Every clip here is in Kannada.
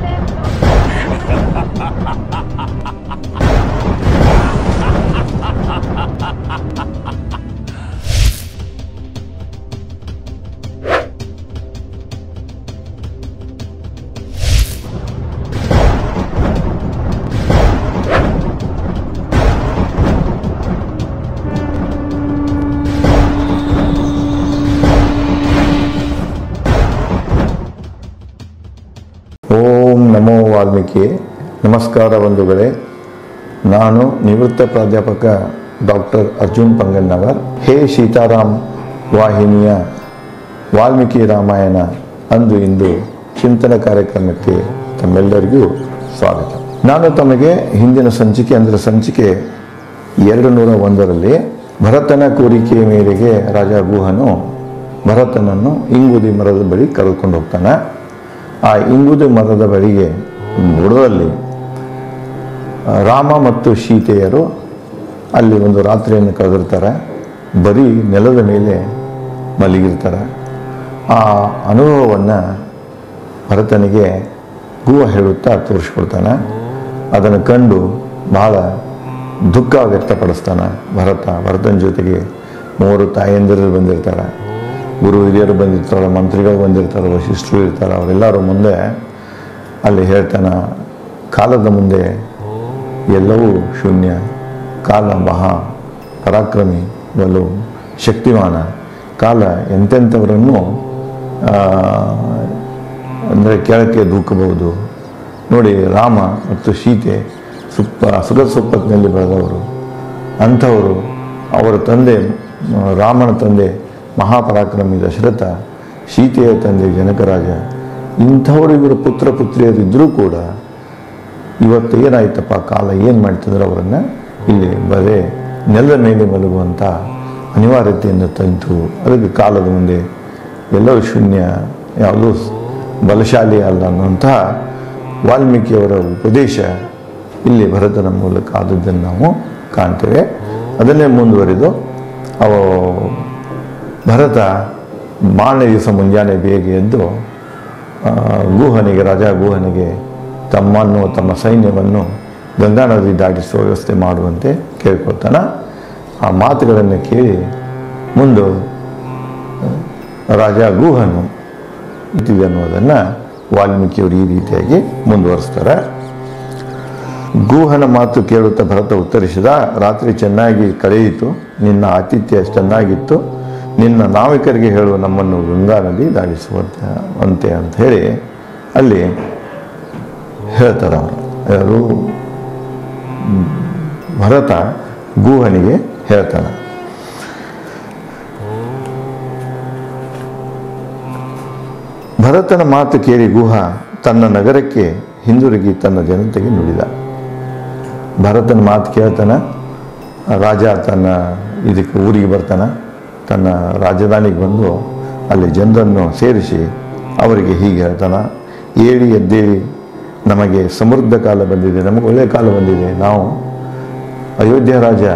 ಓಂ ನಮೋ ವಾಲ್ಮೀಕಿ ನಮಸ್ಕಾರ ಬಂಧುಗಳೇ ನಾನು ನಿವೃತ್ತ ಪ್ರಾಧ್ಯಾಪಕ ಡಾಕ್ಟರ್ ಅರ್ಜುನ್ ಪಂಗನ್ನವರ್ ಹೇ ಸೀತಾರಾಮ್ ವಾಹಿನಿಯ ವಾಲ್ಮೀಕಿ ರಾಮಾಯಣ ಅಂದು ಇಂದು ಚಿಂತನ ಕಾರ್ಯಕ್ರಮಕ್ಕೆ ತಮ್ಮೆಲ್ಲರಿಗೂ ಸ್ವಾಗತ ನಾನು ತಮಗೆ ಹಿಂದಿನ ಸಂಚಿಕೆ ಅಂದರೆ ಸಂಚಿಕೆ ಎರಡು ನೂರ ಒಂದರಲ್ಲಿ ಭರತನ ಕೋರಿಕೆಯ ಮೇರೆಗೆ ರಾಜ ಗುಹನು ಭರತನನ್ನು ಇಂಗುದಿ ಮರದ ಬಳಿ ಕರೆದುಕೊಂಡು ಹೋಗ್ತಾನೆ ಆ ಇಂಗುದಿ ಮರದ ಬಳಿಗೆ ಬುಡದಲ್ಲಿ ರಾಮ ಮತ್ತು ಸೀತೆಯರು ಅಲ್ಲಿ ಒಂದು ರಾತ್ರಿಯನ್ನು ಕಳೆದಿರ್ತಾರೆ ಬರೀ ನೆಲದ ಮೇಲೆ ಮಲಗಿರ್ತಾರೆ ಆ ಅನುಭವವನ್ನು ಭರತನಿಗೆ ಗೂಹ ಹೇಳುತ್ತಾ ತೋರಿಸ್ಕೊಡ್ತಾನೆ ಅದನ್ನು ಕಂಡು ಬಹಳ ದುಃಖ ವ್ಯಕ್ತಪಡಿಸ್ತಾನೆ ಭರತ ಭರತನ ಜೊತೆಗೆ ಮೂವರು ತಾಯಂದಿರು ಬಂದಿರ್ತಾರೆ ಗುರು ಹಿರಿಯರು ಬಂದಿರ್ತಾರೆ ಮಂತ್ರಿಗಳು ಬಂದಿರ್ತಾರೆ ವಶಿಷ್ಠರು ಇರ್ತಾರೆ ಅವರೆಲ್ಲರ ಮುಂದೆ ಅಲ್ಲಿ ಹೇಳ್ತಾನೆ ಕಾಲದ ಮುಂದೆ ಎಲ್ಲವೂ ಶೂನ್ಯ ಕಾಲ ಮಹಾ ಪರಾಕ್ರಮಿ ಬಲು ಶಕ್ತಿಮಾನ ಕಾಲ ಎಂತೆಂಥವರನ್ನು ಅಂದರೆ ಕೆಳಕ್ಕೆ ದೂಕಬಹುದು ನೋಡಿ ರಾಮ ಮತ್ತು ಸೀತೆ ಸುಪ್ಪ ಸುಗತ ಸುಪ್ಪತ್ತಿನಲ್ಲಿ ಬೆಳೆದವರು ಅಂಥವರು ಅವರ ತಂದೆ ಆ, ರಾಮನ ತಂದೆ ಮಹಾಪರಾಕ್ರಮಿ ದಶರಥ ಸೀತೆಯ ತಂದೆ ಜನಕರಾಜ ಇಂಥವರು ಇವರ ಪುತ್ರ ಪುತ್ರಿಯರಿದ್ದರೂ ಕೂಡ ಇವತ್ತು ಏನಾಯ್ತಪ್ಪ ಕಾಲ ಏನು ಮಾಡ್ತಿದ್ರೆ ಅವರನ್ನು ಇಲ್ಲಿ ಬರೇ ನೆಲದ ಮೇಲೆ ಮಲಗುವಂಥ ಅನಿವಾರ್ಯತೆಯನ್ನು ತಂತು ಅದಕ್ಕೆ ಕಾಲದ ಮುಂದೆ ಎಲ್ಲವೂ ಶೂನ್ಯ ಯಾವುದೂ ಬಲಶಾಲಿ ಅಲ್ಲ ಅನ್ನುವಂತಹ ವಾಲ್ಮೀಕಿಯವರ ಉಪದೇಶ ಇಲ್ಲಿ ಭರತನ ಮೂಲಕ ಆದದ್ದನ್ನು ನಾವು ಕಾಣ್ತೇವೆ ಅದನ್ನೇ ಮುಂದುವರಿದು ಅವ ಭರತ ಮಾರನೇ ದಿವಸ ಮುಂಜಾನೆ ಬೇಗ ಎದ್ದು ಆ, ಗೂಹನಿಗೆ ರಾಜ ಗೂಹನಿಗೆ ತಮ್ಮನ್ನು ತಮ್ಮ ಸೈನ್ಯವನ್ನು ಗಂಗಾ ನದಿ ದಾಟಿಸುವ ವ್ಯವಸ್ಥೆ ಮಾಡುವಂತೆ ಕೇಳ್ಕೊಳ್ತಾನೆ ಆ ಮಾತುಗಳನ್ನು ಕೇಳಿ ಮುಂದೆ ರಾಜ ಗೂಹನು ಇಟ್ಟಿದೆ ಅನ್ನೋದನ್ನು ವಾಲ್ಮೀಕಿಯವರು ಈ ರೀತಿಯಾಗಿ ಮುಂದುವರಿಸ್ತಾರೆ ಗೂಹನ ಮಾತು ಕೇಳುತ್ತಾ ಭರತ ಉತ್ತರಿಸಿದ ರಾತ್ರಿ ಚೆನ್ನಾಗಿ ಕಳೆಯಿತು ನಿನ್ನ ಆತಿಥ್ಯ ಚೆನ್ನಾಗಿತ್ತು ನಿನ್ನ ನಾವಿಕರಿಗೆ ಹೇಳು ನಮ್ಮನ್ನು ಗಂಗಾ ನದಿ ದಾಟಿಸುವಂತೆ ಅಂತೆ ಅಂತ ಹೇಳಿ ಅಲ್ಲಿ ಹೇಳ್ತಾರೆ ಅವರು ಯಾರು ಹ್ಮ್, ಭರತ ಗೂಹನಿಗೆ ಹೇಳ್ತಾನೆ ಭರತನ ಮಾತು ಕೇಳಿ ಗುಹ ತನ್ನ ನಗರಕ್ಕೆ ಹಿಂದಿರುಗಿ ತನ್ನ ಜನತೆಗೆ ನುಡಿದ ಭರತನ ಮಾತು ಕೇಳ್ತಾನ ರಾಜ ತನ್ನ ಇದಕ್ಕೆ ಊರಿಗೆ ಬರ್ತಾನ ತನ್ನ ರಾಜಧಾನಿಗೆ ಬಂದು ಅಲ್ಲಿ ಜನರನ್ನು ಸೇರಿಸಿ ಅವರಿಗೆ ಹೀಗೆ ಹೇಳ್ತಾನ ಏಳಿ ಎದ್ದೇಳಿ ನಮಗೆ ಸಮೃದ್ಧ ಕಾಲ ಬಂದಿದೆ ನಮಗೆ ಒಳ್ಳೆಯ ಕಾಲ ಬಂದಿದೆ ನಾವು ಅಯೋಧ್ಯ ರಾಜ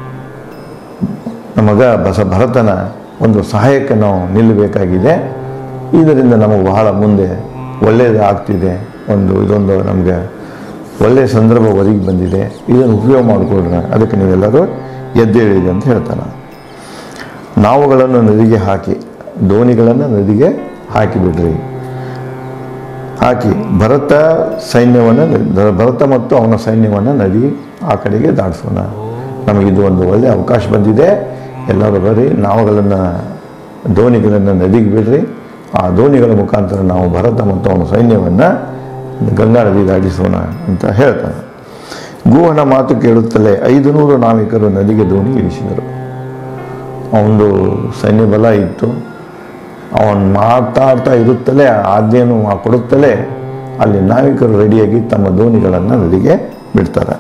ನಮಗ ಬಸ ಭರತನ ಒಂದು ಸಹಾಯಕ್ಕೆ ನಾವು ನಿಲ್ಲಬೇಕಾಗಿದೆ ಇದರಿಂದ ನಮಗೆ ಬಹಳ ಮುಂದೆ ಒಳ್ಳೆಯದು ಆಗ್ತಿದೆ ಒಂದು ಇದೊಂದು ನಮಗೆ ಒಳ್ಳೆಯ ಸಂದರ್ಭ ಒದಗಿ ಬಂದಿದೆ ಇದನ್ನು ಉಪಯೋಗ ಮಾಡಿಕೊಡ್ರೆ ಅದಕ್ಕೆ ನೀವೆಲ್ಲರೂ ಎದ್ದೇಳಿದೆ ಅಂತ ಹೇಳ್ತಾನೆ ನಾವುಗಳನ್ನು ನದಿಗೆ ಹಾಕಿ ದೋಣಿಗಳನ್ನು ನದಿಗೆ ಹಾಕಿಬಿಡ್ರಿ ಹಾಕಿ ಭರತ ಸೈನ್ಯವನ್ನು ಭರತ ಮತ್ತು ಅವನ ಸೈನ್ಯವನ್ನು ನದಿ ಆ ಕಡೆಗೆ ದಾಟಿಸೋಣ ನಮಗಿದು ಒಂದು ಒಳ್ಳೆಯ ಅವಕಾಶ ಬಂದಿದೆ ಎಲ್ಲರೂ ಬರ್ರಿ ನಾವುಗಳನ್ನು ದೋಣಿಗಳನ್ನು ನದಿಗೆ ಬಿಡ್ರಿ ಆ ದೋಣಿಗಳ ಮುಖಾಂತರ ನಾವು ಭರತ ಮತ್ತು ಅವನ ಸೈನ್ಯವನ್ನು ಗಂಗಾ ನದಿ ದಾಟಿಸೋಣ ಅಂತ ಹೇಳ್ತಾನೆ ಗೂಹನ ಮಾತು ಕೇಳುತ್ತಲೇ ಐದು ನೂರು ನಾವಿಕರು ನದಿಗೆ ದೋಣಿ ಇಳಿಸಿದರು ಅವನದು ಸೈನ್ಯ ಬಲ ಇತ್ತು ಅವನು ಮಾತಾಡ್ತಾ ಇರುತ್ತಲೇ ಆಜ್ಞೆಯನ್ನು ಕೊಡುತ್ತಲೇ ಅಲ್ಲಿ ನಾವಿಕರು ರೆಡಿಯಾಗಿ ತಮ್ಮ ದೋಣಿಗಳನ್ನು ನದಿಗೆ ಬಿಡ್ತಾರೆ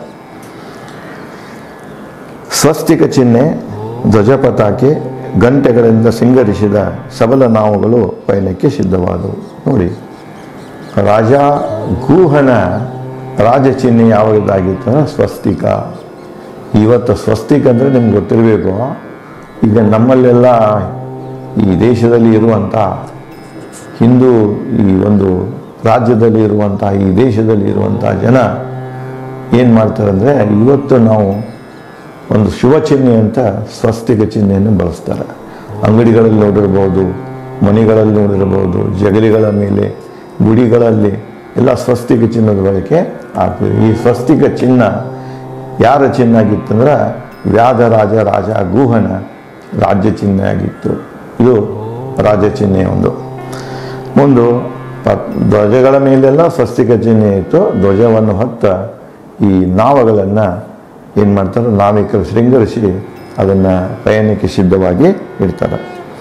ಸ್ವಸ್ತಿಕ ಚಿಹ್ನೆ ಧ್ವಜ ಪತಾಕೆ ಗಂಟೆಗಳಿಂದ ಸಿಂಗರಿಸಿದ ಸಬಲ ನಾವುಗಳು ಪಯಣಕ್ಕೆ ಸಿದ್ಧವಾದವು ನೋಡಿ ರಾಜ ಗೂಹನ ರಾಜ ಚಿಹ್ನೆ ಯಾವುದಾಗಿತ್ತು ಅಂದ್ರೆ ಸ್ವಸ್ತಿಕ ಇವತ್ತು ಸ್ವಸ್ತಿಕ ಅಂದರೆ ನಿಮ್ಗೆ ಗೊತ್ತಿರಬೇಕು ಈಗ ನಮ್ಮಲ್ಲೆಲ್ಲ ಈ ದೇಶದಲ್ಲಿ ಇರುವಂಥ ಹಿಂದೂ ಈ ಒಂದು ರಾಜ್ಯದಲ್ಲಿ ಇರುವಂತಹ ಈ ದೇಶದಲ್ಲಿ ಇರುವಂತಹ ಜನ ಏನು ಮಾಡ್ತಾರೆ ಅಂದರೆ ಇವತ್ತು ನಾವು ಒಂದು ಶುಭ ಚಿಹ್ನೆ ಅಂತ ಸ್ವಸ್ತಿಕ ಚಿಹ್ನೆಯನ್ನು ಬಳಸ್ತಾರೆ ಅಂಗಡಿಗಳಲ್ಲಿ ನೋಡಿರ್ಬೋದು ಮನೆಗಳಲ್ಲಿ ನೋಡಿರ್ಬೋದು ಜಗಲಿಗಳ ಮೇಲೆ ಗುಡಿಗಳಲ್ಲಿ ಎಲ್ಲ ಸ್ವಸ್ತಿಕ ಚಿನ್ನದ ಬಳಕೆ ಆಗ್ತದೆ ಈ ಸ್ವಸ್ತಿಕ ಚಿಹ್ನ ಯಾರ ಚಿಹ್ನೆ ಆಗಿತ್ತಂದ್ರೆ ವ್ಯಾಧರಾಜ ರಾಜ ಗುಹನ ರಾಜ್ಯ ಚಿಹ್ನೆ ಆಗಿತ್ತು ಇದು ರಾಜ್ಯ ಚಿಹ್ನೆ ಒಂದು ಒಂದು ಪ- ಧ್ವಜಗಳ ಮೇಲೆಲ್ಲ ಸ್ವಸ್ತಿಕ ಚಿಹ್ನೆ ಇತ್ತು ಧ್ವಜವನ್ನು ಹೊತ್ತ ಈ ನಾವಗಳನ್ನು ಏನು ಮಾಡ್ತಾರೆ ನಾವಿಕರು ಶೃಂಗರಿಸಿ ಅದನ್ನು ಪ್ರಯಾಣಕ್ಕೆ ಸಿದ್ಧವಾಗಿ ಇಡ್ತಾರೆ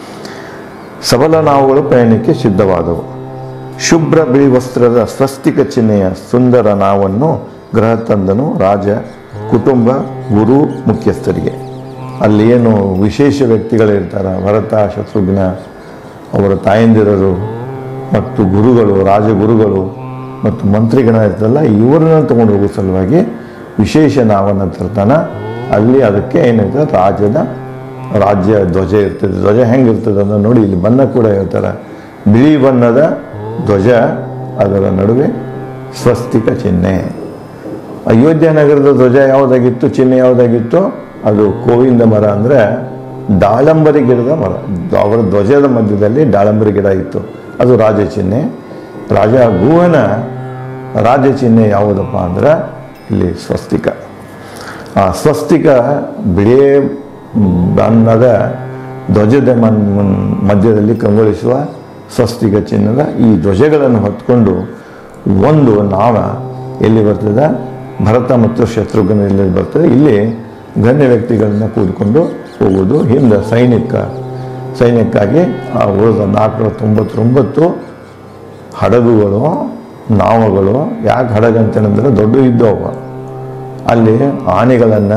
ಸಬಲ ನಾವುಗಳು ಪ್ರಯಾಣಕ್ಕೆ ಸಿದ್ಧವಾದವು ಶುಭ್ರ ಬಿಳಿ ವಸ್ತ್ರದ ಸ್ವಸ್ತಿಕ ಚಿಹ್ನೆಯ ಸುಂದರ ನಾವನ್ನು ಗೃಹ ತಂದನು ರಾಜ ಕುಟುಂಬ ಗುರು ಮುಖ್ಯಸ್ಥರಿಗೆ ಅಲ್ಲಿ ಏನು ವಿಶೇಷ ವ್ಯಕ್ತಿಗಳಿರ್ತಾರೆ ಭರತ ಶತ್ರುಘ್ನ ಅವರ ತಾಯಂದಿರರು ಮತ್ತು ಗುರುಗಳು ರಾಜಗುರುಗಳು ಮತ್ತು ಮಂತ್ರಿಗಣ ಇರ್ತಲ್ಲ ಇವರನ್ನ ತಗೊಂಡು ಹೋಗೋ ಸಲುವಾಗಿ ವಿಶೇಷ ನಾವನ್ನು ತರ್ತಾನ ಅಲ್ಲಿ ಅದಕ್ಕೆ ಏನಿರ್ತದೆ ರಾಜ್ಯದ ರಾಜ್ಯ ಧ್ವಜ ಇರ್ತದೆ ಧ್ವಜ ಹೆಂಗಿರ್ತದೆ ಅಂತ ನೋಡಿ ಇಲ್ಲಿ ಬಣ್ಣ ಕೂಡ ಹೇಳ್ತಾರೆ ಬಿಳಿ ಬಣ್ಣದ ಧ್ವಜ ಅದರ ನಡುವೆ ಸ್ವಸ್ತಿಕ ಚಿಹ್ನೆ ಅಯೋಧ್ಯ ನಗರದ ಧ್ವಜ ಯಾವುದಾಗಿತ್ತು ಚಿಹ್ನೆ ಯಾವುದಾಗಿತ್ತು ಅದು ಗೋವಿಂದ ಮರ ಅಂದರೆ ದಾಳಂಬರಿ ಗಿಡದ ಮರ ಅವರ ಧ್ವಜದ ಮಧ್ಯದಲ್ಲಿ ದಾಳಂಬರಿ ಗಿಡ ಇತ್ತು ಅದು ರಾಜ ಚಿಹ್ನೆ ರಾಜ ಗುಹನ ರಾಜ ಚಿಹ್ನೆ ಯಾವುದಪ್ಪ ಅಂದ್ರೆ ಇಲ್ಲಿ ಸ್ವಸ್ತಿಕ ಆ ಸ್ವಸ್ತಿಕ ಬಿಳಿ ಬಣ್ಣದ ಧ್ವಜದ ಮನ್ ಮನ್- ಮಧ್ಯದಲ್ಲಿ ಕಂಗೊಳಿಸುವ ಸ್ವಸ್ತಿಕ ಚಿಹ್ನದ ಈ ಧ್ವಜಗಳನ್ನು ಹೊತ್ಕೊಂಡು ಒಂದು ನಾವ ಎಲ್ಲಿ ಬರ್ತದೆ ಭರತ ಮತ್ತು ಶತ್ರುಘ್ನ ಎಲ್ಲಿ ಬರ್ತದೆ ಇಲ್ಲಿ ಗಣ್ಯ ವ್ಯಕ್ತಿಗಳನ್ನ ಕೂಡಿಕೊಂಡು ಹೋಗುವುದು ಹಿಂದೆ ಸೈನಿಕ ಸೈನ್ಯಕ್ಕಾಗಿ ಆ ಉಳಿದ ನಾಲ್ಕುನೂರ ತೊಂಬತ್ತೊಂಬತ್ತು ಹಡಗುಗಳು ನಾವಗಳು ಯಾಕೆ ಹಡಗು ಅಂತೇಳಿದ್ರೆ ದೊಡ್ಡ ಇದ್ದವು ಅಲ್ಲಿ ಆನೆಗಳನ್ನು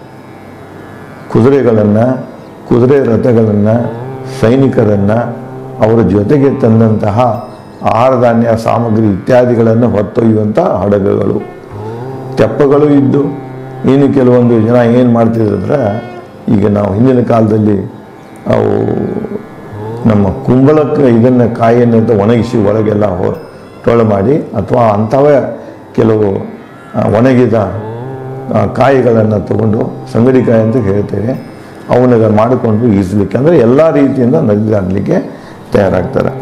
ಕುದುರೆಗಳನ್ನು ಕುದುರೆ ರಥಗಳನ್ನು ಸೈನಿಕರನ್ನು ಅವರ ಜೊತೆಗೆ ತಂದಂತಹ ಆಹಾರ ಧಾನ್ಯ ಸಾಮಗ್ರಿ ಇತ್ಯಾದಿಗಳನ್ನು ಹೊತ್ತೊಯ್ಯುವಂಥ ಹಡಗುಗಳು ತೆಪ್ಪಗಳು ಇದ್ದು ಇನ್ನು ಕೆಲವೊಂದು ಜನ ಏನು ಮಾಡ್ತಿದ್ರೆ ಈಗ ನಾವು ಹಿಂದಿನ ಕಾಲದಲ್ಲಿ ಅವು ನಮ್ಮ ಕುಂಬಳಕ್ಕೆ ಇದನ್ನು ಕಾಯಿಯನ್ನು ಅಂತ ಒಣಗಿಸಿ ಒಳಗೆಲ್ಲ ಹೊ ಟೊಳು ಮಾಡಿ ಅಥವಾ ಅಂಥವೇ ಕೆಲವು ಆ, ಒಣಗಿದ ಆ, ಕಾಯಿಗಳನ್ನು ತಗೊಂಡು ಸಂಗಡಿಕಾಯಿ ಅಂತ ಹೇಳ್ತೇವೆ ಅವನ್ನ ಮಾಡಿಕೊಂಡು ಈಜಲಿಕ್ಕೆ ಅಂದರೆ ಎಲ್ಲ ರೀತಿಯಿಂದ ನದಿ ದಾಟಲಿಕ್ಕೆ ತಯಾರಾಗ್ತಾರೆ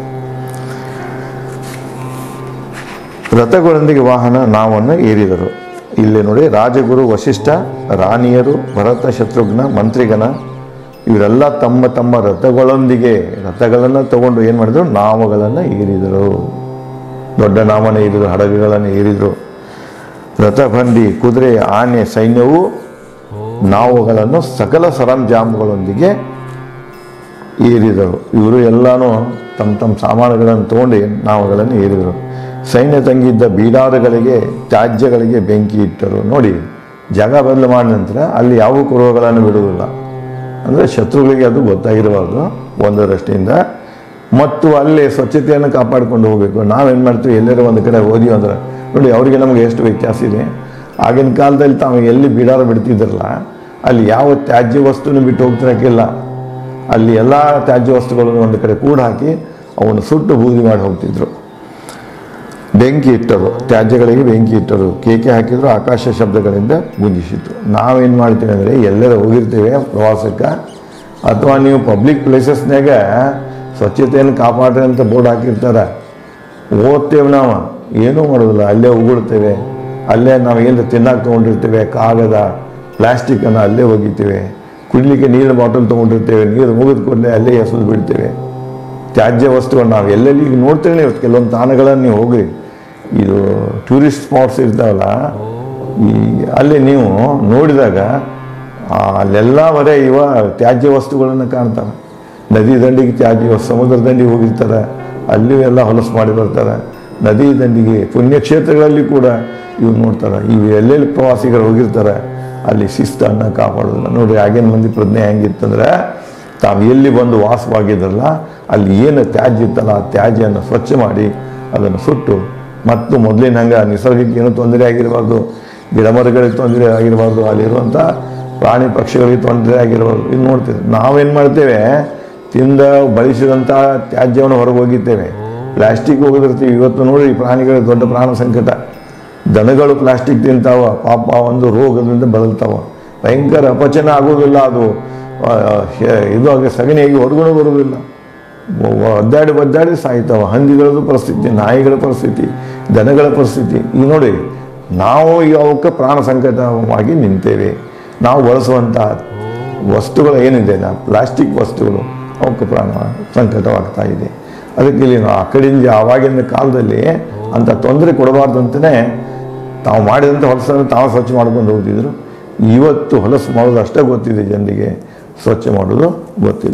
ರಥಗಳೊಂದಿಗೆ ವಾಹನ ನಾವನ್ನು ಏರಿದರು ಇಲ್ಲಿ ನೋಡಿ ರಾಜಗುರು ವಶಿಷ್ಠ ರಾಣಿಯರು ಭರತ ಶತ್ರುಘ್ನ ಮಂತ್ರಿಗಣ ಇವರೆಲ್ಲ ತಮ್ಮ ತಮ್ಮ ರಥಗಳೊಂದಿಗೆ ರಥಗಳನ್ನು ತಗೊಂಡು ಏನು ಮಾಡಿದ್ರು ನಾವಗಳನ್ನು ಏರಿದರು ದೊಡ್ಡ ನಾಮನ ಏರಿದರು ಹಡಗುಗಳನ್ನು ಏರಿದರು ರಥಬಂಡಿ ಕುದುರೆ ಆನೆ ಸೈನ್ಯವು ನಾವುಗಳನ್ನು ಸಕಲ ಸರಂಜಾಮುಗಳೊಂದಿಗೆ ಏರಿದರು ಇವರು ಎಲ್ಲಾನು ತಮ್ಮ ತಮ್ಮ ಸಾಮಾನುಗಳನ್ನು ತಗೊಂಡು ನಾವುಗಳನ್ನು ಏರಿದರು ಸೈನ್ಯ ತಂಗಿದ್ದ ಬೀಡಾರಗಳಿಗೆ ತ್ಯಾಜ್ಯಗಳಿಗೆ ಬೆಂಕಿ ಇಟ್ಟರು ನೋಡಿ ಜಾಗ ಬದಲು ಮಾಡಿದ ನಂತರ ಅಲ್ಲಿ ಯಾವ ಕುರುಹುಗಳನ್ನು ಬಿಡುವುದಿಲ್ಲ ಅಂದರೆ ಶತ್ರುಗಳಿಗೆ ಅದು ಗೊತ್ತಾಗಿರಬಾರ್ದು ಒಂದು ದೃಷ್ಟಿಯಿಂದ ಮತ್ತು ಅಲ್ಲಿ ಸ್ವಚ್ಛತೆಯನ್ನು ಕಾಪಾಡಿಕೊಂಡು ಹೋಗಬೇಕು ನಾವೇನು ಮಾಡ್ತೀವಿ ಎಲ್ಲರೂ ಒಂದು ಕಡೆ ಓದಿವಿ ಅಂದ್ರೆ ನೋಡಿ ಅವರಿಗೆ ನಮಗೆ ಎಷ್ಟು ವ್ಯತ್ಯಾಸ ಇದೆ ಆಗಿನ ಕಾಲದಲ್ಲಿ ತಾವು ಎಲ್ಲಿ ಬಿಡಾರ ಬಿಡ್ತಿದ್ರಲ್ಲ ಅಲ್ಲಿ ಯಾವ ತ್ಯಾಜ್ಯ ವಸ್ತುನ ಬಿಟ್ಟು ಹೋಗ್ತಿರಕ್ಕಿಲ್ಲ ಅಲ್ಲಿ ಎಲ್ಲ ತ್ಯಾಜ್ಯ ವಸ್ತುಗಳನ್ನು ಒಂದು ಕಡೆ ಕೂಡ ಹಾಕಿ ಅವನ್ನು ಸುಟ್ಟು ಬೂದಿ ಮಾಡಿ ಹೋಗ್ತಿದ್ರು ಬೆಂಕಿ ಇಟ್ಟರು ತ್ಯಾಜ್ಯಗಳಿಗೆ ಬೆಂಕಿ ಇಟ್ಟರು ಕೇಕೆ ಹಾಕಿದ್ರು ಆಕಾಶ ಶಬ್ದಗಳಿಂದ ಗುಂಜಿಸಿತು ನಾವೇನು ಮಾಡ್ತೀವಿ ಅಂದರೆ ಎಲ್ಲರ ಹೋಗಿರ್ತೀವಿ ಪ್ರವಾಸಕ್ಕೆ ಅಥವಾ ನೀವು ಪಬ್ಲಿಕ್ ಪ್ಲೇಸಸ್ನಾಗ ಸ್ವಚ್ಛತೆಯನ್ನು ಕಾಪಾಡ್ರಿ ಅಂತ ಬೋರ್ಡ್ ಹಾಕಿರ್ತಾರೆ ಓದ್ತೇವೆ ನಾವು ಏನೂ ಮಾಡೋದಿಲ್ಲ ಅಲ್ಲೇ ಉಗುಳ್ತೇವೆ ಅಲ್ಲೇ ನಾವು ಏನು ತಿನ್ನಕ್ಕೆ ತೊಗೊಂಡಿರ್ತೇವೆ ಕಾಗದ ಪ್ಲಾಸ್ಟಿಕ್ಕನ್ನು ಅಲ್ಲೇ ಒಗಿತೇವೆ ಕುಡಿಲಿಕ್ಕೆ ನೀರಿನ ಬಾಟಲ್ ತೊಗೊಂಡಿರ್ತೇವೆ ನೀರು ಮುಗಿದ ಕೂಡಲೇ ಅಲ್ಲೇ ಎಸೆದು ಬಿಡ್ತೇವೆ ತ್ಯಾಜ್ಯ ವಸ್ತುಗಳು ನಾವು ಎಲ್ಲೆಲ್ಲಿ ಈಗ ನೋಡ್ತೇವೆ ನೀವು ಕೆಲವೊಂದು ತಾಣಗಳನ್ನು ನೀವು ಹೋಗಿ ಇದು ಟೂರಿಸ್ಟ್ ಸ್ಪಾಟ್ಸ್ ಇರ್ತಾವಲ್ಲ ಈ ಅಲ್ಲಿ ನೀವು ನೋಡಿದಾಗ ಆ, ಅಲ್ಲೆಲ್ಲ ಬರೇ ಇವ ತ್ಯಾಜ್ಯ ವಸ್ತುಗಳನ್ನು ಕಾಣ್ತವೆ ನದಿ ದಂಡಿಗೆ ತ್ಯಾಜ್ಯ ವಸ್ತು, ಸಮುದ್ರ ದಂಡಿಗೆ ಹೋಗಿರ್ತಾರೆ ಅಲ್ಲಿ ಎಲ್ಲ ಹೊಲಸು ಮಾಡಿ ಬರ್ತಾರೆ ನದಿ ದಂಡಿಗೆ ಪುಣ್ಯಕ್ಷೇತ್ರಗಳಲ್ಲಿ ಕೂಡ ಇವು ನೋಡ್ತಾರೆ ಇವು ಎಲ್ಲೆಲ್ಲಿ ಪ್ರವಾಸಿಗರು ಹೋಗಿರ್ತಾರೆ ಅಲ್ಲಿ ಶಿಸ್ತನ್ನು ಕಾಪಾಡೋದಿಲ್ಲ ನೋಡಿ ಆಗಿನ ಮಂದಿ ಪ್ರಜ್ಞೆ ಹೆಂಗಿತ್ತಂದ್ರೆ ತಾವು ಎಲ್ಲಿ ಬಂದು ವಾಸವಾಗಿದ್ರಲ್ಲ ಅಲ್ಲಿ ಏನು ತ್ಯಾಜ್ಯ ಇತ್ತಲ್ಲ ಆ ತ್ಯಾಜ್ಯವನ್ನು ಸ್ವಚ್ಛ ಮಾಡಿ ಅದನ್ನು ಸುಟ್ಟು ಮತ್ತು ಮೊದಲಿನ ಹಂಗೆ ನಿಸರ್ಗಕ್ಕೆ ಏನೂ ತೊಂದರೆ ಆಗಿರಬಾರ್ದು ಗಿಡ ಮರಗಳಿಗೆ ತೊಂದರೆ ಆಗಿರಬಾರ್ದು ಅಲ್ಲಿರುವಂಥ ಪ್ರಾಣಿ ಪಕ್ಷಿಗಳಿಗೆ ತೊಂದರೆ ಆಗಿರಬಾರ್ದು ಇದು ನೋಡ್ತೀವಿ ನಾವೇನು ಮಾಡ್ತೇವೆ ತಿಂದ ಬಳಸಿದಂಥ ತ್ಯಾಜ್ಯವನ್ನು ಹೊರಗೆ ಹೋಗಿದ್ದೇವೆ ಪ್ಲಾಸ್ಟಿಕ್ ಹೋಗಿರ್ತೀವಿ ಇವತ್ತು ನೋಡಿ ಪ್ರಾಣಿಗಳಿಗೆ ದೊಡ್ಡ ಪ್ರಾಣ ಸಂಕಟ ದನಗಳು ಪ್ಲಾಸ್ಟಿಕ್ ತಿಂತಾವ ಪಾಪ ಒಂದು ರೋಗದಿಂದ ಬಳಲ್ತಾವ ಭಯಂಕರ ಅಪಚನ ಆಗೋದಿಲ್ಲ ಅದು ಆ, ಹೆ- ಇದು ಆಗಿ ಸಗಣಿಯಾಗಿ ಹೊರಗಡೆ ಬರೋದಿಲ್ಲ ಒ- ಒದ್ದಾಡಿ ಒದ್ದಾಡಿ ಸಾಯ್ತಾವ ಹಂದಿಗಳದ್ದು ಪರಿಸ್ಥಿತಿ ನಾಯಿಗಳ ಪರಿಸ್ಥಿತಿ ದನಗಳ ಪರಿಸ್ಥಿತಿ ಈಗ ನೋಡಿ ನಾವು ಈಗ ಅವಕ್ಕೆ ಪ್ರಾಣ ಸಂಕಟವಾಗಿ ನಿಂತೇವೆ ನಾವು ಬಳಸುವಂಥ ವಸ್ತುಗಳು ಏನಿದೆ ನಾ ಪ್ಲಾಸ್ಟಿಕ್ ವಸ್ತುಗಳು ಅವಕ್ಕೆ ಪ್ರಾಣ ಸಂಕಟವಾಗ್ತಾ ಇದೆ ಅದಕ್ಕೆ ಇಲ್ಲಿ ನಾವು ಆ ಕಡೆಯಿಂದ ಆವಾಗಿನ ಕಾಲದಲ್ಲಿ ಅಂತ ತೊಂದರೆ ಕೊಡಬಾರ್ದು ಅಂತಲೇ ತಾವು ಮಾಡಿದಂಥ ಹೊಲಸನ್ನು ತಾವು ಸ್ವಚ್ಛ ಮಾಡ್ಕೊಂಡು ಹೋಗ್ತಿದ್ರು ಇವತ್ತು ಹೊಲಸು ಮಾಡೋದು ಅಷ್ಟೇ ಗೊತ್ತಿದೆ ಜನರಿಗೆ ಸ್ವಚ್ಛ ಮಾಡೋದು ಗೊತ್ತಿಲ್ಲ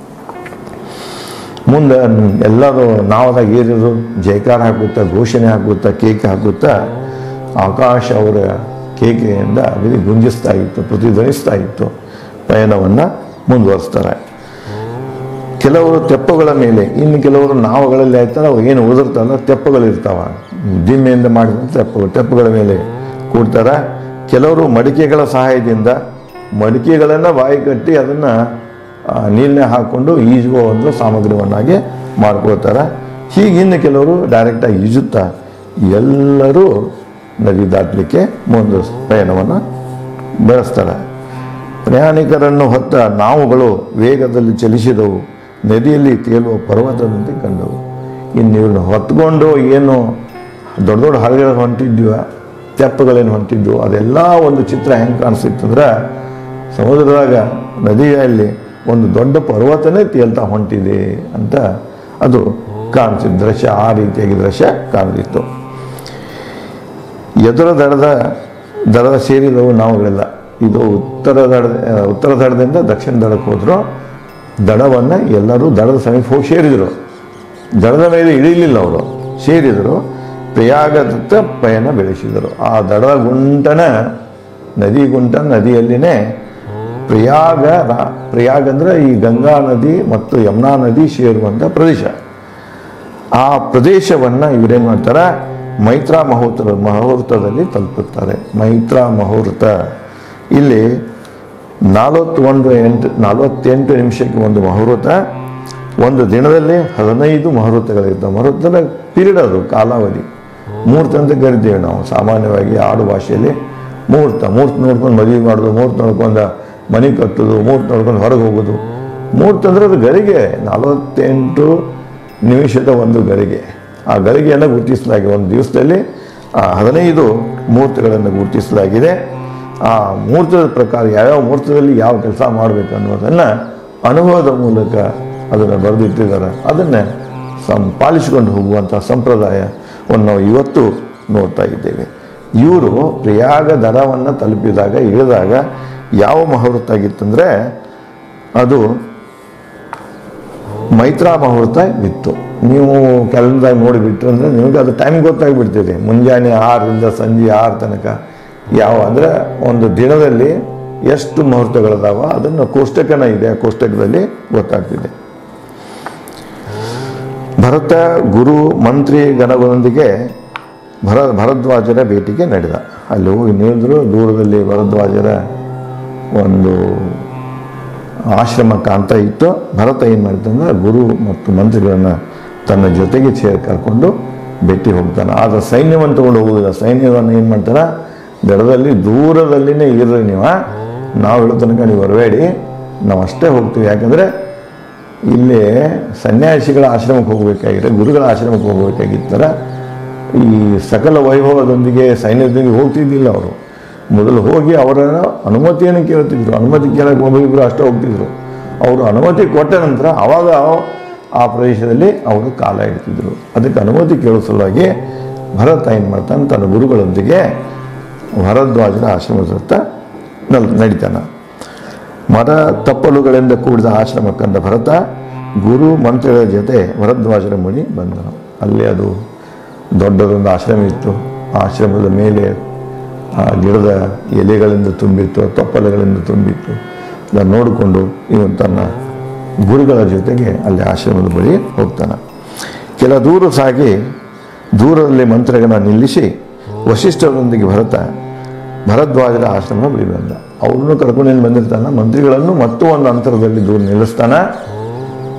ಮುಂದೆ ಎಲ್ಲರೂ ನಾವದಾಗ ಏರಿದ್ರು ಜೈಕಾರ ಹಾಕುತ್ತಾ ಘೋಷಣೆ ಹಾಕುತ್ತಾ ಕೇಕ್ ಹಾಕುತ್ತಾ ಆಕಾಶ ಅವರ ಕೇಕೆಯಿಂದ ಬರೀ ಗುಂಜಿಸ್ತಾ ಇತ್ತು ಪ್ರತಿಧ್ವನಿಸ್ತಾ ಇತ್ತು ಪಯಣವನ್ನು ಮುಂದುವರಿಸ್ತಾರೆ ಕೆಲವರು ತೆಪ್ಪಗಳ ಮೇಲೆ ಇನ್ನು ಕೆಲವರು ನಾವುಗಳಲ್ಲಿ ಆಯ್ತಾರೆ ಅವು ಏನು ಉದುರ್ತಾವಲ್ಲ ತೆಪ್ಪಗಳಿರ್ತಾವ ದಿಮ್ಮೆಯಿಂದ ಮಾಡಿದ ತೆಪ್ಪಗಳು ತೆಪ್ಪಗಳ ಮೇಲೆ ಕೂಡ್ತಾರೆ ಕೆಲವರು ಮಡಿಕೆಗಳ ಸಹಾಯದಿಂದ ಮಡಿಕೆಗಳನ್ನು ಬಾಯಿ ಕಟ್ಟಿ ಅದನ್ನು ನೀರನ್ನೇ ಹಾಕ್ಕೊಂಡು ಈಜುವ ಒಂದು ಸಾಮಗ್ರಿವನ್ನಾಗಿ ಮಾಡ್ಕೊಳ್ತಾರೆ ಹೀಗೆ ಇನ್ನು ಕೆಲವರು ಡೈರೆಕ್ಟಾಗಿ ಈಜುತ್ತಾ ಎಲ್ಲರೂ ನದಿ ದಾಟಲಿಕ್ಕೆ ಮುಂದೆ ಪಯಣವನ್ನು ಬೆಳೆಸ್ತಾರೆ ಪ್ರಯಾಣಿಕರನ್ನು ಹೊತ್ತ ನಾವುಗಳು ವೇಗದಲ್ಲಿ ಚಲಿಸಿದವು ನದಿಯಲ್ಲಿ ತೇಲುವ ಪರ್ವತದಂತೆ ಕಂಡವು ಇನ್ನು ಇವ್ರನ್ನ ಹೊತ್ಕೊಂಡು ಏನು ದೊಡ್ಡ ದೊಡ್ಡ ಹಳಗಳು ಹೊಂಟಿದ್ವ ತೆಪ್ಪಗಳೇನು ಹೊಂಟಿದ್ವು ಅದೆಲ್ಲ ಒಂದು ಚಿತ್ರ ಹೆಂಗೆ ಕಾಣಿಸ್ತಿತ್ತಂದ್ರೆ ಸಮುದ್ರದಾಗ ನದಿಯಲ್ಲಿ ಒಂದು ದೊಡ್ಡ ಪರ್ವತನೇ ತೇಲ್ತಾ ಹೊಂಟಿದೆ ಅಂತ ಅದು ಕಾಣಿಸಿದ ದೃಶ್ಯ ಆ ರೀತಿಯಾಗಿ ದೃಶ್ಯ ಕಾಣ್ತಿತ್ತು ಎದುರ ದಡದ ದಡದ ಸೇರಿದವು ನಾವುಗಳೆಲ್ಲ ಇದು ಉತ್ತರ ದಡ ಉತ್ತರ ದಡದಿಂದ ದಕ್ಷಿಣ ದಡಕ್ಕೆ ಹೋದ್ರು ದಡವನ್ನು ಎಲ್ಲರೂ ದಡದ ಸಮೀಪ ಹೋಗಿ ಸೇರಿದರು ದಡದ ಮೇಲೆ ಇಳಿಲಿಲ್ಲ ಅವರು ಸೇರಿದರು ಪ್ರಯಾಗದತ್ತ ಪಯಣ ಬೆಳೆಸಿದರು ಆ ದಡದ ಗುಂಟನ ನದಿ ಗುಂಟ ನದಿಯಲ್ಲಿನೇ ಪ್ರಯಾಗ ರಾ- ಪ್ರಯಾಗ ಅಂದರೆ ಈ ಗಂಗಾ ನದಿ ಮತ್ತು ಯಮುನಾ ನದಿ ಸೇರುವಂಥ ಪ್ರದೇಶ ಆ ಪ್ರದೇಶವನ್ನು ಇವರೇನು ಮಾಡ್ತಾರೆ ಮೈತ್ರಾ ಮುಹೂರ್ತ ಮುಹೂರ್ತದಲ್ಲಿ ತಲುಪುತ್ತಾರೆ ಮೈತ್ರಾ ಮುಹೂರ್ತ ಇಲ್ಲಿ ನಲವತ್ತೊಂದು ಎಂಟು ನಲವತ್ತೆಂಟು ನಿಮಿಷಕ್ಕೆ ಒಂದು ಮುಹೂರ್ತ ಒಂದು ದಿನದಲ್ಲಿ ಹದಿನೈದು ಮುಹೂರ್ತಗಳಿರ್ತವೆ ಮುಹೂರ್ತದ ಪೀರಿಯಡ್ ಅದು ಕಾಲಾವಧಿ ಮುಹೂರ್ತ ಅಂತ ಕರಿತೀವಿ ನಾವು ಸಾಮಾನ್ಯವಾಗಿ ಆಡು ಭಾಷೆಯಲ್ಲಿ ಮುಹೂರ್ತ ಮುಹೂರ್ತ ನೋಡ್ಕೊಂಡು ಮದುವೆ ಮಾಡೋದು ಮುಹೂರ್ತ ನೋಡ್ಕೊಂಡು ಮನೆ ಕಟ್ಟೋದು ಮುಹೂರ್ತ ನೋಡ್ಕೊಂಡು ಹೊರಗೆ ಹೋಗೋದು ಮುಹೂರ್ತ ಅಂದರೆ ಅದು ಗಳಿಗೆ ನಲವತ್ತೆಂಟು ನಿಮಿಷದ ಒಂದು ಗಳಿಗೆ ಆ ಗಳಿಗೆಯನ್ನು ಗುರುತಿಸಲಾಗಿದೆ ಒಂದು ದಿವಸದಲ್ಲಿ ಆ ಹದಿನೈದು ಮುಹೂರ್ತಗಳನ್ನು ಗುರುತಿಸಲಾಗಿದೆ ಆ ಮುಹೂರ್ತದ ಪ್ರಕಾರ ಯಾವ್ಯಾವ ಮುಹೂರ್ತದಲ್ಲಿ ಯಾವ ಕೆಲಸ ಮಾಡಬೇಕು ಅನ್ನೋದನ್ನು ಅನುಭವದ ಮೂಲಕ ಅದನ್ನು ಬರೆದಿಟ್ಟಿದ್ದಾರೆ ಅದನ್ನು ಸಂ ಪಾಲಿಸಿಕೊಂಡು ಹೋಗುವಂಥ ಸಂಪ್ರದಾಯವನ್ನು ನಾವು ಇವತ್ತು ನೋಡ್ತಾ ಇದ್ದೇವೆ ಇವರು ಪ್ರಯಾಗ ದಡವನ್ನು ತಲುಪಿದಾಗ ಇಳಿದಾಗ ಯಾವ ಮುಹೂರ್ತ ಆಗಿತ್ತಂದರೆ ಅದು ಮೈತ್ರಾ ಮುಹೂರ್ತ ಇತ್ತು ನೀವು ಕ್ಯಾಲೆಂಡರ್ ನೋಡಿಬಿಟ್ರೆ ಅಂದರೆ ನಿಮಗೆ ಅದು ಟೈಮ್ ಗೊತ್ತಾಗ್ಬಿಡ್ತಿದೆ ಮುಂಜಾನೆ ಆರರಿಂದ ಸಂಜೆ ಆರು ತನಕ ಯಾವ ಅಂದರೆ ಒಂದು ದಿನದಲ್ಲಿ ಎಷ್ಟು ಮುಹೂರ್ತಗಳಿದಾವ ಅದನ್ನು ಕೋಷ್ಟಕನ ಇದೆ ಆ ಕೋಷ್ಟಕದಲ್ಲಿ ಗೊತ್ತಾಗ್ತಿದೆ ಭರತ ಗುರು ಮಂತ್ರಿ ಗಣಗಳೊಂದಿಗೆ ಭರ ಭರದ್ವಾಜರ ಭೇಟಿಗೆ ನಡೆದ ಅಲ್ಲಿ ಹೋಗಿ ನಿಲ್ಲಿದ್ರು ದೂರದಲ್ಲಿ ಭರದ್ವಾಜರ ಒಂದು ಆಶ್ರಮ ಕಾಣ್ತಾ ಇತ್ತು ಭರತ ಏನು ಮಾಡ್ತಾನೆ ಗುರು ಮತ್ತು ಮಂತ್ರಿಗಳನ್ನು ತನ್ನ ಜೊತೆಗೆ ಸೇರಿ ಕರ್ಕೊಂಡು ಭೇಟಿ ಹೋಗ್ತಾನೆ ಆದರೆ ಸೈನ್ಯವನ್ನು ತಗೊಂಡು ಹೋಗುವುದಿಲ್ಲ ಸೈನ್ಯವನ್ನು ಏನು ಮಾಡ್ತಾನೆ ದಡದಲ್ಲಿ ದೂರದಲ್ಲಿನೇ ಇರ್ರಿ ನೀವು ನಾವು ಹೇಳೋ ತನಕ ನೀವು ಬರಬೇಡಿ ನಾವು ಅಷ್ಟೇ ಹೋಗ್ತೀವಿ ಯಾಕಂದರೆ ಇಲ್ಲಿ ಸನ್ಯಾಸಿಗಳ ಆಶ್ರಮಕ್ಕೆ ಹೋಗಬೇಕಾಗಿದ್ರೆ ಗುರುಗಳ ಆಶ್ರಮಕ್ಕೆ ಹೋಗಬೇಕಾಗಿತ್ತರ ಈ ಸಕಲ ವೈಭವದೊಂದಿಗೆ ಸೈನ್ಯದೊಂದಿಗೆ ಹೋಗ್ತಿದ್ದಿಲ್ಲ ಅವರು ಮೊದಲು ಹೋಗಿ ಅವರ ಅನುಮತಿಯನ್ನು ಕೇಳ್ತಿದ್ರು ಅನುಮತಿ ಕೇಳಕ್ಕೆ ಒಬ್ಬರಿಬ್ಬರು ಅಷ್ಟೇ ಹೋಗ್ತಿದ್ರು ಅವರು ಅನುಮತಿ ಕೊಟ್ಟ ನಂತರ ಆವಾಗ ಆ ಪ್ರದೇಶದಲ್ಲಿ ಅವರು ಕಾಲ ಇಡ್ತಿದ್ರು ಅದಕ್ಕೆ ಅನುಮತಿ ಕೇಳೋ ಸಲುವಾಗಿ ಭರತ ಏನು ಮಾಡ್ತಾನೆ ತನ್ನ ಗುರುಗಳೊಂದಿಗೆ ಭರದ್ವಾಜನ ಆಶ್ರಮದ ಹತ್ರ ನಲ್ ನಡೀತಾನೆ ಮರ ತಪ್ಪಲುಗಳಿಂದ ಕೂಡಿದ ಆಶ್ರಮ ಕಂಡ ಭರತ ಗುರು ಮಂತ್ರಿಗಳ ಜೊತೆ ಭರದ್ವಾಜರ ಮುನಿ ಬಂದನು ಅಲ್ಲಿ ಅದು ದೊಡ್ಡದೊಂದು ಆಶ್ರಮ ಇತ್ತು ಆ ಆಶ್ರಮದ ಮೇಲೆ ಆ ಗಿಡದ ಎಲೆಗಳಿಂದ ತುಂಬಿತ್ತು ತಪ್ಪಲುಗಳಿಂದ ತುಂಬಿತ್ತು ಅದನ್ನು ನೋಡಿಕೊಂಡು ಇವನು ತನ್ನ ಗುರುಗಳ ಜೊತೆಗೆ ಅಲ್ಲಿ ಆಶ್ರಮದ ಬಳಿ ಹೋಗ್ತಾನೆ ಕೆಲ ದೂರ ಸಾಗಿ ದೂರದಲ್ಲಿ ಮಂತ್ರಿಗಳನ್ನ ನಿಲ್ಲಿಸಿ ವಶಿಷ್ಠರೊಂದಿಗೆ ಭರತ ಭರದ್ವಾಜರ ಆಶ್ರಮ ಬಳಿ ಬಂದ ಅವ್ರನ್ನು ಕರ್ಕೊಂಡು ಏನು ಬಂದಿರ್ತಾನೆ ಮಂತ್ರಿಗಳನ್ನು ಮತ್ತು ಒಂದು ಅಂತರದಲ್ಲಿ ದೂರ ನಿಲ್ಲಿಸ್ತಾನೆ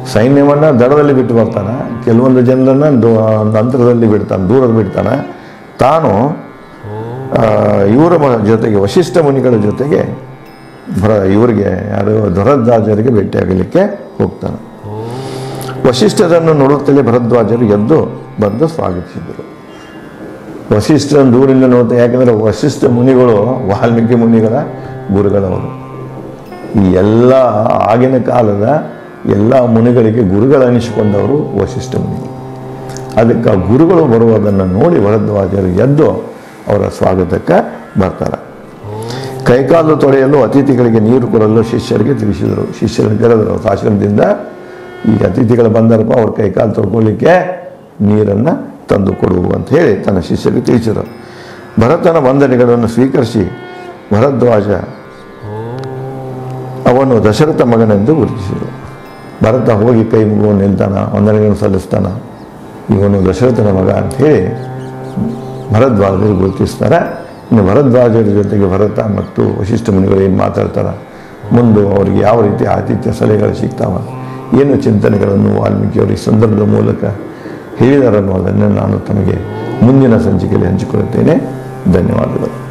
ಸೈನ್ಯವನ್ನು ದಡದಲ್ಲಿ ಬಿಟ್ಟು ಬರ್ತಾನೆ ಕೆಲವೊಂದು ಜನರನ್ನು ದೂ- ಅಂತರದಲ್ಲಿ ಬಿಡ್ತಾನೆ ದೂರದ ಬಿಡ್ತಾನೆ ತಾನು ಆ, ಇವರ ಮ- ಜೊತೆಗೆ ವಶಿಷ್ಠ ಮುನಿಗಳ ಜೊತೆಗೆ ಭರ ಇವರಿಗೆ ಯಾರು ಭರದ್ವಾಜರಿಗೆ ಭೇಟಿಯಾಗಲಿಕ್ಕೆ ಹೋಗ್ತಾನೆ ವಶಿಷ್ಠರನ್ನು ನೋಡುತ್ತಲೇ ಭರದ್ವಾಜರು ಎದ್ದು ಬಂದು ಸ್ವಾಗತಿಸಿದರು ವಶಿಷ್ಠರನ್ನು ದೂರಿಂದ ನೋಡ್ತಾ ಯಾಕಂದರೆ ವಶಿಷ್ಠ ಮುನಿಗಳು ವಾಲ್ಮೀಕಿ ಮುನಿಗಳ ಗುರುಗಳವರು ಈ ಎಲ್ಲ ಆಗಿನ ಕಾಲದ ಎಲ್ಲ ಮುನಿಗಳಿಗೆ ಗುರುಗಳನಿಸಿಕೊಂಡವರು ವಶಿಷ್ಠ ಮುನಿಗಳು ಅದಕ್ಕೆ ಆ ಗುರುಗಳು ಬರುವುದನ್ನು ನೋಡಿ ಭರದ್ವಾಜರು ಎದ್ದು ಅವರ ಸ್ವಾಗತಕ್ಕೆ ಬರ್ತಾರೆ ಕೈಕಾಲು ತೊಳೆಯಲು ಅತಿಥಿಗಳಿಗೆ ನೀರು ಕೊಡಲು ಶಿಷ್ಯರಿಗೆ ತಿಳಿಸಿದರು ಶಿಷ್ಯರನ್ನು ಕರೆದರು ಅವ್ರ ಆಶ್ರಮದಿಂದ ಈ ಅತಿಥಿಗಳು ಬಂದರಪ್ಪ ಅವ್ರ ಕೈಕಾಲು ತೊಳ್ಕೊಳ್ಳಿಕ್ಕೆ ನೀರನ್ನು ತಂದು ಕೊಡು ಅಂತ ಹೇಳಿ ತನ್ನ ಶಿಷ್ಯರಿಗೆ ತಿಳಿಸಿದರು ಭರತನ ವಂದನೆಗಳನ್ನು ಸ್ವೀಕರಿಸಿ ಭರದ್ವಾಜ ಅವನು ದಶರಥ ಮಗನೆಂದು ಗುರುತಿಸಿದರು ಭರತ ಹೋಗಿ ಕೈ ಮುಗುವ ನಿಲ್ತಾನ ವಂದನೆಗಳನ್ನು ಸಲ್ಲಿಸ್ತಾನ ಇವನು ದಶರಥನ ಮಗ ಅಂತ ಹೇಳಿ ಭರದ್ವಾಜರು ಗುರುತಿಸ್ತಾರೆ ಇನ್ನು ಭರದ್ವಾಜರ ಜೊತೆಗೆ ಭರತ ಮತ್ತು ವಶಿಷ್ಠ ಮುನಿಗಳು ಏನು ಮಾತಾಡ್ತಾರೆ ಮುಂದೆ ಅವ್ರಿಗೆ ಯಾವ ರೀತಿ ಆತಿಥ್ಯ ಸಲಹೆಗಳು ಸಿಗ್ತಾವ ಏನು ಚಿಂತನೆಗಳನ್ನು ವಾಲ್ಮೀಕಿಯವರು ಈ ಸಂದರ್ಭದ ಮೂಲಕ ಹೇಳಿದಾರನ್ನೋದನ್ನು ನಾನು ತಮಗೆ ಮುಂದಿನ ಸಂಚಿಕೆಯಲ್ಲಿ ಹಂಚಿಕೊಳ್ಳುತ್ತೇನೆ ಧನ್ಯವಾದಗಳು